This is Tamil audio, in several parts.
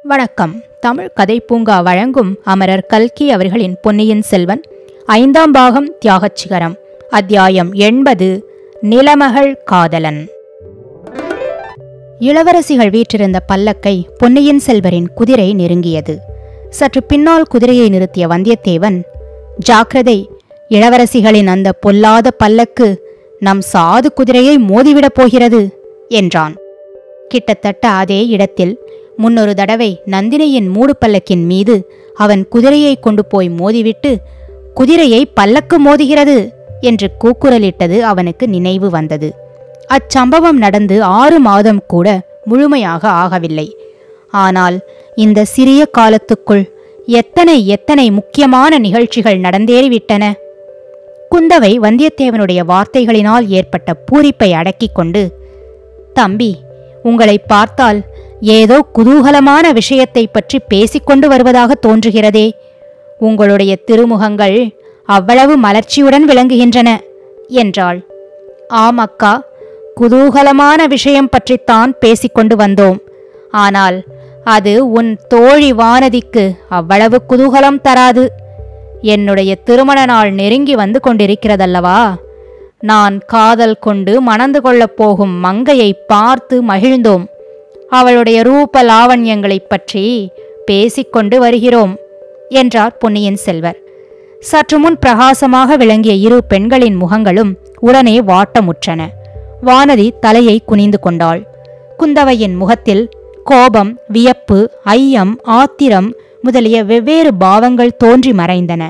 வணக்கம் தமிழ் கதை பூங்கா வழங்கும் அமரர் கல்கி அவர்களின் பொன்னியின் செல்வன் ஐந்தாம் பாகம் தியாகச் சிகரம் அத்தியாயம் எண்பது நிலமகள் காதலன் இளவரசிகள் வீற்றிருந்த பல்லக்கை பொன்னியின் செல்வரின் குதிரை நெருங்கியது சற்று பின்னால் குதிரையை நிறுத்திய வந்தியத்தேவன் ஜாக்கிரதை இளவரசிகளின் அந்த பொல்லாத பல்லக்கு நம் சாது குதிரையை மோதிவிடப் போகிறது என்றான் கிட்டத்தட்ட அதே இடத்தில் முன்னொரு தடவை நந்தினியின் மூடு பல்லக்கின் மீது அவன் குதிரையை கொண்டு போய் மோதிவிட்டு குதிரையை பல்லக்கு மோதுகிறது என்று கூக்குரலிட்டது அவனுக்கு நினைவு வந்தது அச்சம்பவம் நடந்து ஆறு மாதம் கூட முழுமையாக ஆகவில்லை ஆனால் இந்த சிறிய காலத்துக்குள் எத்தனை எத்தனை முக்கியமான நிகழ்ச்சிகள் நடந்தேறிவிட்டன குந்தவை வந்தியத்தேவனுடைய வார்த்தைகளினால் ஏற்பட்ட பூரிப்பை அடக்கிக் கொண்டு தம்பி உங்களை பார்த்தால் ஏதோ குதூகலமான விஷயத்தை பற்றி பேசிக்கொண்டு வருவதாக தோன்றுகிறதே உங்களுடைய திருமுகங்கள் அவ்வளவு மலர்ச்சியுடன் விளங்குகின்றன என்றாள் ஆம் அக்கா குதூகலமான விஷயம் பற்றித்தான் பேசிக்கொண்டு வந்தோம் ஆனால் அது உன் தோழி வானதிக்கு அவ்வளவு குதூகலம் தராது என்னுடைய திருமண நாள் நெருங்கி வந்து கொண்டிருக்கிறதல்லவா நான் காதல் கொண்டு மணந்து கொள்ளப் போகும் மங்கையை பார்த்து மகிழ்ந்தோம் அவளுடைய ரூப லாவண்யங்களைப் பற்றி பேசிக்கொண்டு வருகிறோம் என்றார் பொன்னியின் செல்வர் சற்று முன் பிரகாசமாக விளங்கிய இரு பெண்களின் முகங்களும் உடனே வாட்டமுற்றன வானதி தலையை குனிந்து கொண்டாள் குந்தவையின் முகத்தில் கோபம் வியப்பு ஐயம் ஆத்திரம் முதலிய வெவ்வேறு பாவங்கள் தோன்றி மறைந்தன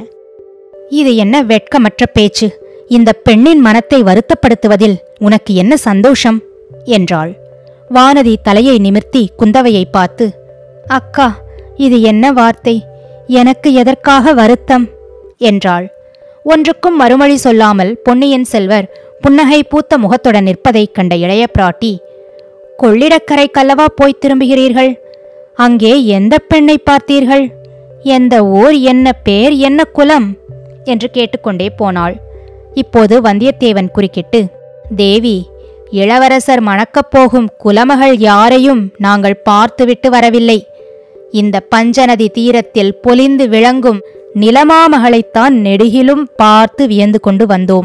இது என்ன வெட்கமற்ற பேச்சு இந்த பெண்ணின் மனத்தை வருத்தப்படுத்துவதில் உனக்கு என்ன சந்தோஷம் என்றாள் வானதி தலையை நிமிர்த்தி குந்தவையை பார்த்து அக்கா இது என்ன வார்த்தை எனக்கு எதற்காக வருத்தம் என்றாள் ஒன்றுக்கும் மறுமொழி சொல்லாமல் பொன்னியின் செல்வர் புன்னகை பூத்த முகத்துடன் நிற்பதைக் கண்ட இளைய பிராட்டி கொள்ளிடக்கரைக்கல்லவா போய்த் திரும்புகிறீர்கள் அங்கே எந்த பெண்ணை பார்த்தீர்கள் எந்த ஊர் என்ன பேர் என்ன குலம் என்று கேட்டுக்கொண்டே போனாள் இப்போது வந்தியத்தேவன் குறுக்கிட்டு தேவி இளவரசர் மணக்கப் போகும் குலமகள் யாரையும் நாங்கள் பார்த்துவிட்டு வரவில்லை இந்த பஞ்சநதி தீரத்தில் பொலிந்து விளங்கும் நிலமாமகளைத்தான் நெடுகிலும் பார்த்து வியந்து கொண்டு வந்தோம்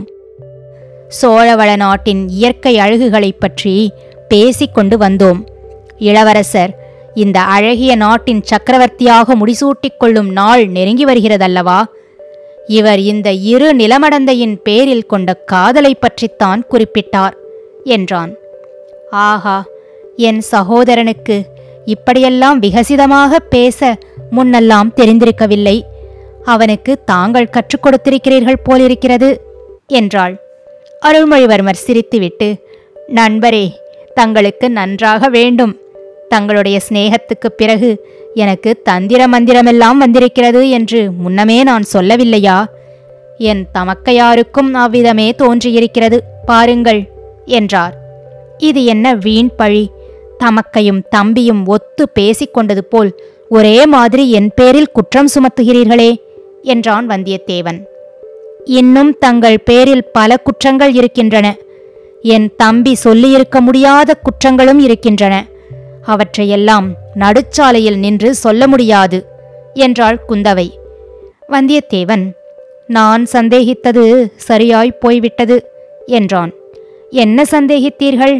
சோழவள நாட்டின் இயற்கை அழகுகளைப் பற்றி பேசிக்கொண்டு வந்தோம் இளவரசர் இந்த அழகிய நாட்டின் சக்கரவர்த்தியாக முடிசூட்டிக் கொள்ளும் நாள் நெருங்கி வருகிறதல்லவா இவர் இந்த இரு நிலமடந்தையின் பேரில் கொண்ட காதலை பற்றித்தான் குறிப்பிட்டார் என்றான் ஆஹா என் சகோதரனுக்கு இப்படியெல்லாம் விகசிதமாக பேச முன்னெல்லாம் தெரிந்திருக்கவில்லை அவனுக்கு தாங்கள் கற்றுக் கொடுத்திருக்கிறீர்கள் போலிருக்கிறது என்றாள் அருள்மொழிவர்மர் சிரித்துவிட்டு நண்பரே தங்களுக்கு நன்றாக வேண்டும் தங்களுடைய சிநேகத்துக்குப் பிறகு எனக்கு தந்திர மந்திரமெல்லாம் வந்திருக்கிறது என்று முன்னமே நான் சொல்லவில்லையா என் தமக்கையாருக்கும் அவ்விதமே தோன்றியிருக்கிறது பாருங்கள் என்றார் இது என்ன வீண் பழி தமக்கையும் தம்பியும் ஒத்து பேசிக்கொண்டது போல் ஒரே மாதிரி என் பேரில் குற்றம் சுமத்துகிறீர்களே என்றான் வந்தியத்தேவன் இன்னும் தங்கள் பேரில் பல குற்றங்கள் இருக்கின்றன என் தம்பி சொல்லியிருக்க முடியாத குற்றங்களும் இருக்கின்றன அவற்றையெல்லாம் நடுச்சாலையில் நின்று சொல்ல முடியாது என்றாள் குந்தவை வந்தியத்தேவன் நான் சந்தேகித்தது சரியாய் போய்விட்டது என்றான் என்ன சந்தேகித்தீர்கள்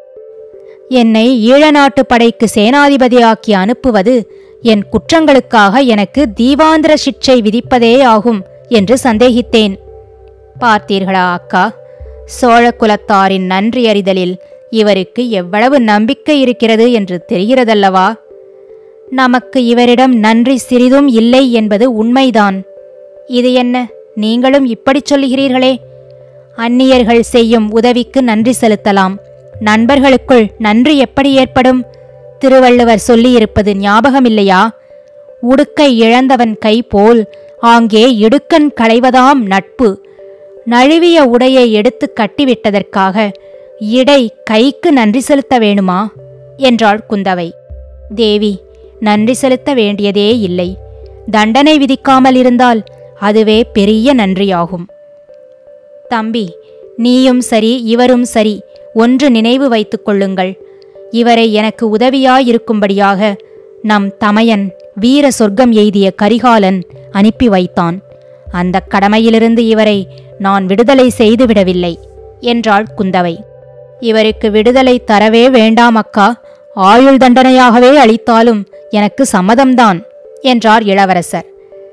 என்னை ஈழ நாட்டு படைக்கு சேனாதிபதியாக்கி அனுப்புவது என் குற்றங்களுக்காக எனக்கு தீவாந்திர சிக்ஷை விதிப்பதே ஆகும் என்று சந்தேகித்தேன் பார்த்தீர்களா அக்கா சோழ குலத்தாரின் நன்றி அறிதலில் இவருக்கு எவ்வளவு நம்பிக்கை இருக்கிறது என்று தெரிகிறதல்லவா நமக்கு இவரிடம் நன்றி சிறிதும் இல்லை என்பது உண்மைதான் இது என்ன நீங்களும் இப்படிச் சொல்லுகிறீர்களே அந்நியர்கள் செய்யும் உதவிக்கு நன்றி செலுத்தலாம் நண்பர்களுக்குள் நன்றி எப்படி ஏற்படும் திருவள்ளுவர் சொல்லியிருப்பது ஞாபகமில்லையா உடுக்கை இழந்தவன் கை போல் ஆங்கே இடுக்கண் களைவதாம் நட்பு நழுவிய உடையை எடுத்து கட்டிவிட்டதற்காக இடை கைக்கு நன்றி செலுத்த வேணுமா என்றாள் குந்தவை தேவி நன்றி செலுத்த வேண்டியதே இல்லை தண்டனை விதிக்காமல் இருந்தால் அதுவே பெரிய நன்றியாகும் தம்பி நீயும் சரி இவரும் சரி ஒன்று நினைவு வைத்துக் கொள்ளுங்கள் இவரை எனக்கு உதவியாயிருக்கும்படியாக நம் தமையன் வீர சொர்க்கம் எய்திய கரிகாலன் அனுப்பி வைத்தான் அந்த கடமையிலிருந்து இவரை நான் விடுதலை செய்துவிடவில்லை என்றாள் குந்தவை இவருக்கு விடுதலை தரவே வேண்டாம் அக்கா ஆயுள் தண்டனையாகவே அளித்தாலும் எனக்கு சம்மதம்தான் என்றார் இளவரசர்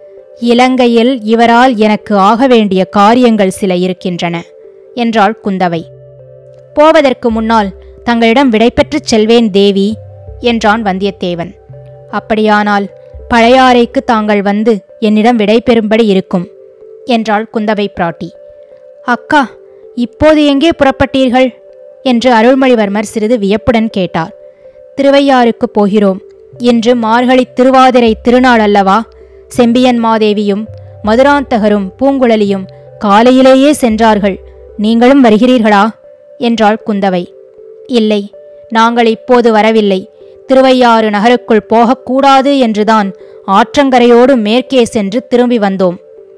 இலங்கையில் இவரால் எனக்கு ஆக வேண்டிய காரியங்கள் சில இருக்கின்றன என்றாள் குந்தவை போவதற்கு முன்னால் தங்களிடம் விடைபெற்றுச் செல்வேன் தேவி என்றான் வந்தியத்தேவன் அப்படியானால் பழையாறைக்கு தாங்கள் வந்து என்னிடம் விடை பெறும்படி இருக்கும் என்றாள் குந்தவை பிராட்டி அக்கா இப்போது எங்கே புறப்பட்டீர்கள் என்று அருள்மொழிவர்மர் சிறிது வியப்புடன் கேட்டார் திருவையாறுக்கு போகிறோம் இன்று மார்கழி திருவாதிரை திருநாள் அல்லவா செம்பியன் மாதேவியும் மதுராந்தகரும் பூங்குழலியும் காலையிலேயே சென்றார்கள் நீங்களும் வருகிறீர்களா என்றாள் குந்தவை இல்லை நாங்கள் இப்போது வரவில்லை திருவையாறு நகருக்குள் போகக்கூடாது என்றுதான் ஆற்றங்கரையோடு மேற்கே சென்று திரும்பி வந்தோம்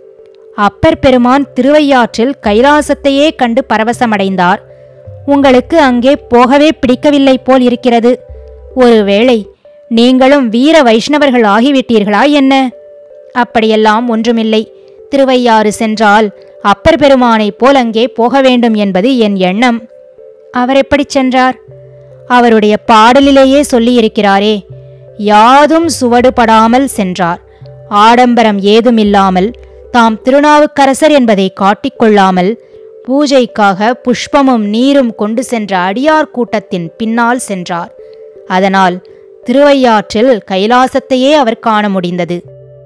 அப்பர் பெருமான் திருவையாற்றில் கைலாசத்தையே கண்டு பரவசமடைந்தார் உங்களுக்கு அங்கே போகவே பிடிக்கவில்லை போல் இருக்கிறது ஒருவேளை நீங்களும் வீர வைஷ்ணவர்கள் ஆகிவிட்டீர்களா என்ன அப்படியெல்லாம் ஒன்றுமில்லை திருவையாறு சென்றால் அப்பர் பெருமானைப் போல் அங்கே போக வேண்டும் என்பது என் எண்ணம் அவர் எப்படிச் சென்றார் அவருடைய பாடலிலேயே சொல்லியிருக்கிறாரே யாதும் சுவடுபடாமல் சென்றார் ஆடம்பரம் ஏதுமில்லாமல் தாம் திருநாவுக்கரசர் என்பதை காட்டிக்கொள்ளாமல் பூஜைக்காக புஷ்பமும் நீரும் கொண்டு சென்ற அடியார் கூட்டத்தின் பின்னால் சென்றார் அதனால் திருவையாற்றில் கைலாசத்தையே அவர் காண முடிந்தது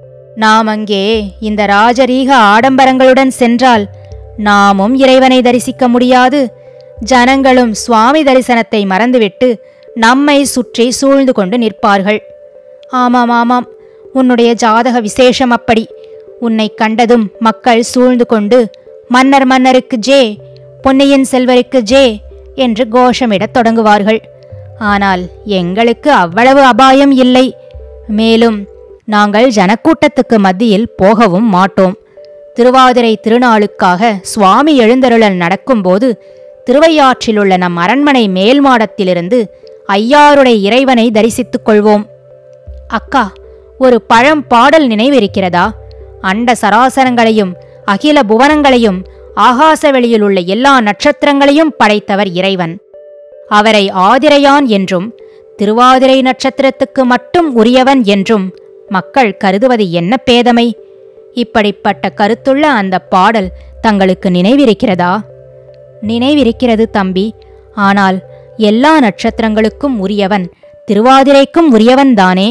நாம் அங்கே இந்த ராஜரீக ஆடம்பரங்களுடன் சென்றால் நாமும் இறைவனை தரிசிக்க முடியாது ஜனங்களும் சுவாமி தரிசனத்தை மறந்துவிட்டு நம்மை சுற்றி சூழ்ந்து கொண்டு நிற்பார்கள் ஆமாம் ஆமாம் உன்னுடைய ஜாதக விசேஷம் அப்படி உன்னை கண்டதும் மக்கள் சூழ்ந்து கொண்டு மன்னர் மன்னருக்கு ஜே பொன்னியின் செல்வருக்கு ஜே என்று கோஷமிடத் தொடங்குவார்கள் ஆனால் எங்களுக்கு அவ்வளவு அபாயம் இல்லை மேலும் நாங்கள் ஜனக்கூட்டத்துக்கு மத்தியில் போகவும் மாட்டோம் திருவாதிரை திருநாளுக்காக சுவாமி எழுந்தருளல் நடக்கும்போது திருவையாற்றிலுள்ள நம் அரண்மனை மேல் மாடத்திலிருந்து ஐயாருடைய இறைவனை தரிசித்துக் கொள்வோம் அக்கா ஒரு பழம் பாடல் நினைவிருக்கிறதா அண்ட சராசரங்களையும் அகில புவனங்களையும் ஆகாச வெளியில் உள்ள எல்லா நட்சத்திரங்களையும் படைத்தவர் இறைவன் அவரை ஆதிரையான் என்றும் திருவாதிரை நட்சத்திரத்துக்கு மட்டும் உரியவன் என்றும் மக்கள் கருதுவது என்ன பேதமை இப்படிப்பட்ட கருத்துள்ள அந்த பாடல் தங்களுக்கு நினைவிருக்கிறதா நினைவிருக்கிறது தம்பி ஆனால் எல்லா நட்சத்திரங்களுக்கும் உரியவன் திருவாதிரைக்கும் உரியவன்தானே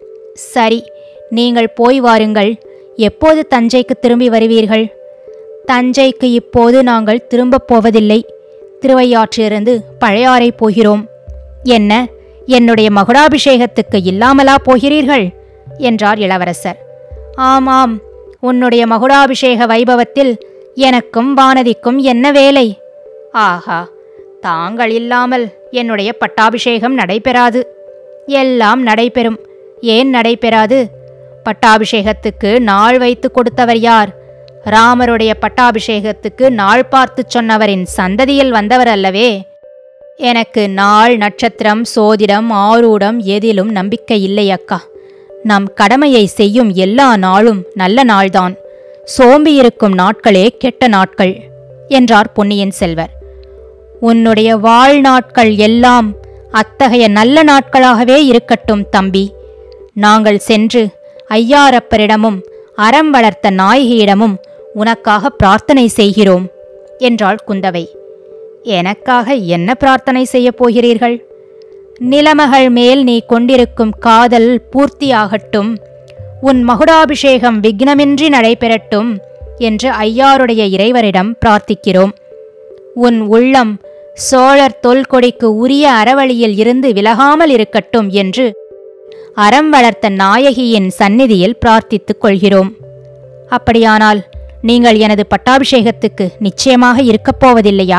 சரி நீங்கள் போய் வாருங்கள் எப்போது தஞ்சைக்கு திரும்பி வருவீர்கள் தஞ்சைக்கு இப்போது நாங்கள் திரும்பப் போவதில்லை திருவையாற்றிலிருந்து பழையாறை போகிறோம் என்ன என்னுடைய மகுடாபிஷேகத்துக்கு இல்லாமலா போகிறீர்கள் என்றார் இளவரசர் ஆமாம் உன்னுடைய மகுடாபிஷேக வைபவத்தில் எனக்கும் வானதிக்கும் என்ன வேலை ஆஹா தாங்கள் இல்லாமல் என்னுடைய பட்டாபிஷேகம் நடைபெறாது எல்லாம் நடைபெறும் ஏன் நடைபெறாது பட்டாபிஷேகத்துக்கு நாள் வைத்து கொடுத்தவர் யார் ராமருடைய பட்டாபிஷேகத்துக்கு நாள் பார்த்துச் சொன்னவரின் சந்ததியில் வந்தவர் அல்லவே எனக்கு நாள் நட்சத்திரம் சோதிடம் ஆரூடம் எதிலும் நம்பிக்கை இல்லை அக்கா நம் கடமையை செய்யும் எல்லா நாளும் நல்ல நாள்தான் சோம்பியிருக்கும் நாட்களே கெட்ட நாட்கள் என்றார் பொன்னியின் செல்வர் உன்னுடைய வாழ்நாட்கள் எல்லாம் அத்தகைய நல்ல நாட்களாகவே இருக்கட்டும் தம்பி நாங்கள் சென்று ஐயாரப்பரிடமும் அறம் வளர்த்த நாயகியிடமும் உனக்காக பிரார்த்தனை செய்கிறோம் என்றாள் குந்தவை எனக்காக என்ன பிரார்த்தனை செய்யப் போகிறீர்கள் நிலமகள் மேல் நீ கொண்டிருக்கும் காதல் பூர்த்தியாகட்டும் உன் மகுடாபிஷேகம் விக்னமின்றி நடைபெறட்டும் என்று ஐயாருடைய இறைவரிடம் பிரார்த்திக்கிறோம் உன் உள்ளம் சோழர் தொல்கொடிக்கு உரிய அறவழியில் இருந்து விலகாமல் இருக்கட்டும் என்று அறம் வளர்த்த நாயகியின் சந்நிதியில் பிரார்த்தித்துக் கொள்கிறோம் அப்படியானால் நீங்கள் எனது பட்டாபிஷேகத்துக்கு நிச்சயமாக இருக்கப் போவதில்லையா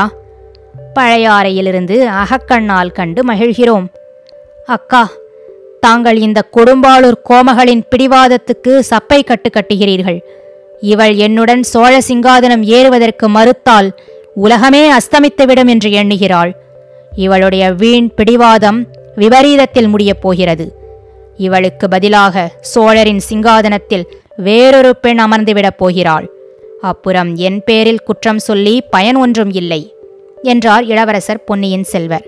பழையாறையிலிருந்து அகக்கண்ணால் கண்டு மகிழ்கிறோம் அக்கா தாங்கள் இந்த கொடும்பாளூர் கோமகளின் பிடிவாதத்துக்கு சப்பை கட்டு கட்டுகிறீர்கள் இவள் என்னுடன் சோழ சிங்காதனம் ஏறுவதற்கு மறுத்தால் உலகமே அஸ்தமித்துவிடும் என்று எண்ணுகிறாள் இவளுடைய வீண் பிடிவாதம் விபரீதத்தில் முடியப் போகிறது இவளுக்கு பதிலாக சோழரின் சிங்காதனத்தில் வேறொரு பெண் அமர்ந்துவிடப் போகிறாள் அப்புறம் என் பேரில் குற்றம் சொல்லி பயன் ஒன்றும் இல்லை என்றார் இளவரசர் பொன்னியின் செல்வர்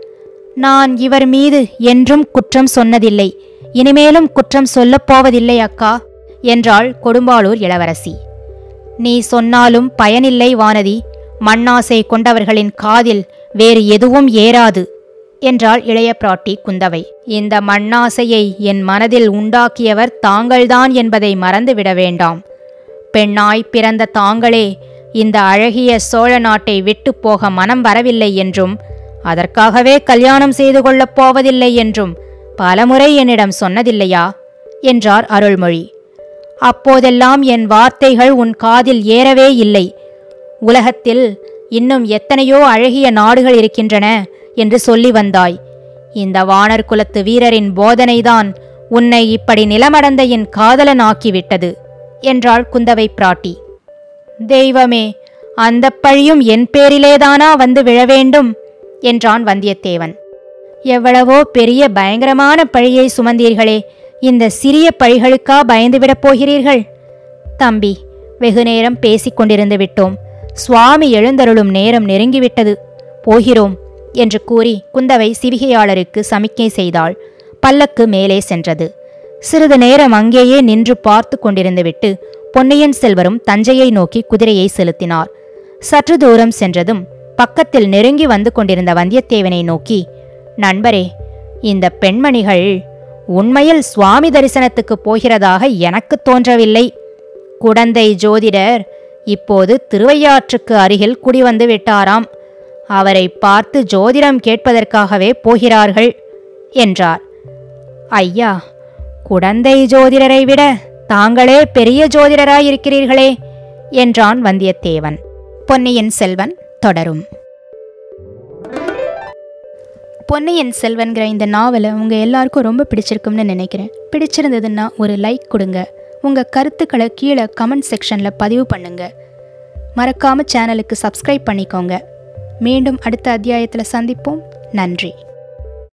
நான் இவர் மீது என்றும் குற்றம் சொன்னதில்லை இனிமேலும் குற்றம் சொல்லப் போவதில்லை அக்கா என்றாள் கொடும்பாளூர் இளவரசி நீ சொன்னாலும் பயனில்லை வானதி மண்ணாசை கொண்டவர்களின் காதில் வேறு எதுவும் ஏறாது என்றாள் இளைய பிராட்டி குந்தவை இந்த மண்ணாசையை என் மனதில் உண்டாக்கியவர் தாங்கள்தான் என்பதை மறந்துவிட வேண்டாம் பெண்ணாய் பிறந்த தாங்களே இந்த அழகிய சோழ நாட்டை விட்டு போக மனம் வரவில்லை என்றும் அதற்காகவே கல்யாணம் செய்து கொள்ளப் போவதில்லை என்றும் பலமுறை என்னிடம் சொன்னதில்லையா என்றார் அருள்மொழி அப்போதெல்லாம் என் வார்த்தைகள் உன் காதில் ஏறவே இல்லை உலகத்தில் இன்னும் எத்தனையோ அழகிய நாடுகள் இருக்கின்றன என்று சொல்லி வந்தாய் இந்த வானர் குலத்து வீரரின் போதனைதான் உன்னை இப்படி நிலமடந்த என் காதலனாக்கிவிட்டது என்றாள் குந்தவை பிராட்டி தெய்வமே அந்த பழியும் என் பேரிலேதானா வந்து விழ வேண்டும் என்றான் வந்தியத்தேவன் எவ்வளவோ பெரிய பயங்கரமான பழியை சுமந்தீர்களே இந்த சிறிய பழிகளுக்கா பயந்துவிடப் போகிறீர்கள் தம்பி வெகுநேரம் பேசிக் கொண்டிருந்து விட்டோம் சுவாமி எழுந்தருளும் நேரம் நெருங்கிவிட்டது போகிறோம் என்று கூறி குந்தவை சிவிகையாளருக்கு சமிக்கை செய்தாள் பல்லக்கு மேலே சென்றது சிறிது நேரம் அங்கேயே நின்று பார்த்து கொண்டிருந்துவிட்டு பொன்னியின் செல்வரும் தஞ்சையை நோக்கி குதிரையை செலுத்தினார் சற்று தூரம் சென்றதும் பக்கத்தில் நெருங்கி வந்து கொண்டிருந்த வந்தியத்தேவனை நோக்கி நண்பரே இந்த பெண்மணிகள் உண்மையில் சுவாமி தரிசனத்துக்கு போகிறதாக எனக்கு தோன்றவில்லை குடந்தை ஜோதிடர் இப்போது திருவையாற்றுக்கு அருகில் குடிவந்து விட்டாராம் அவரை பார்த்து ஜோதிடம் கேட்பதற்காகவே போகிறார்கள் என்றார் ஐயா குடந்தை ஜோதிடரை விட தாங்களே பெரிய ஜோதிடராயிருக்கிறீர்களே என்றான் வந்தியத்தேவன் பொன்னியின் செல்வன் தொடரும் பொன்னியின் செல்வன்கிற இந்த நாவலை உங்கள் எல்லாருக்கும் ரொம்ப பிடிச்சிருக்கும்னு நினைக்கிறேன் பிடிச்சிருந்ததுன்னா ஒரு லைக் கொடுங்க உங்கள் கருத்துக்களை கீழே கமெண்ட் செக்ஷனில் பதிவு பண்ணுங்க மறக்காம சேனலுக்கு சப்ஸ்கிரைப் பண்ணிக்கோங்க மீண்டும் அடுத்த அத்தியாயத்தில் சந்திப்போம் நன்றி